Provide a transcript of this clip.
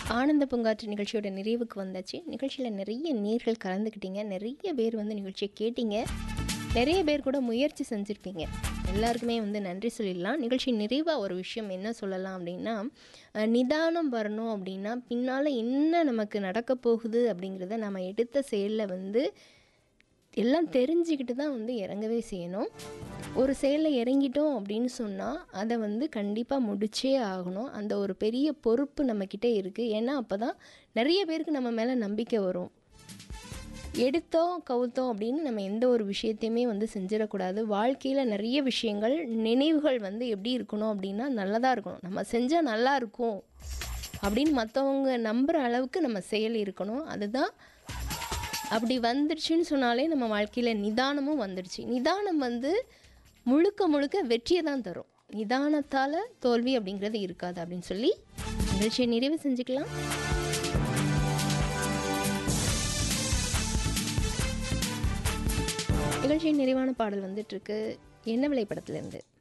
ஆனந்த பூங்காற்று நிகழ்ச்சியோட நிறைவுக்கு வந்தாச்சு நிகழ்ச்சியில் நிறைய நேர்கள் கலந்துக்கிட்டீங்க நிறைய பேர் வந்து நிகழ்ச்சியை கேட்டீங்க நிறைய பேர் கூட முயற்சி செஞ்சுருப்பீங்க எல்லாருக்குமே வந்து நன்றி சொல்லிடலாம் நிகழ்ச்சி நிறைவாக ஒரு விஷயம் என்ன சொல்லலாம் அப்படின்னா அஹ், நிதானம் வரணும் அப்படின்னா பின்னால் என்ன நமக்கு நடக்க போகுது அப்படிங்கிறத நம்ம எடுத்த செயலில் வந்து எல்லாம் தெரிஞ்சுக்கிட்டு தான் வந்து இறங்கவே செய்யணும் ஒரு செயலில் இறங்கிட்டோம் அப்படின்னு சொன்னால் அதை வந்து கண்டிப்பாக முடிச்சே ஆகணும் அந்த ஒரு பெரிய பொறுப்பு நம்மக்கிட்ட இருக்குது ஏன்னா அப்போ தான் நிறைய பேருக்கு நம்ம மேலே நம்பிக்கை வரும் எடுத்தோம் கவுத்தோம் அப்படின்னு நம்ம எந்த ஒரு விஷயத்தையுமே வந்து செஞ்சிடக்கூடாது வாழ்க்கையில் நிறைய விஷயங்கள் நினைவுகள் வந்து எப்படி இருக்கணும் அப்படின்னா நல்லதாக இருக்கணும் நம்ம செஞ்சால் நல்லா இருக்கும் அப்படின்னு மற்றவங்க நம்புகிற அளவுக்கு நம்ம செயல் இருக்கணும் அதுதான் அப்படி வந்துடுச்சுன்னு சொன்னாலே நம்ம வாழ்க்கையில் நிதானமும் வந்துடுச்சு நிதானம் வந்து முழுக்க முழுக்க வெற்றியை தான் தரும் நிதானத்தால் தோல்வி அப்படிங்கிறது இருக்காது அப்படின்னு சொல்லி நிகழ்ச்சியை நிறைவு செஞ்சுக்கலாம் நிகழ்ச்சியின் நிறைவான பாடல் வந்துட்டு இருக்கு என்ன விலை படத்துலேருந்து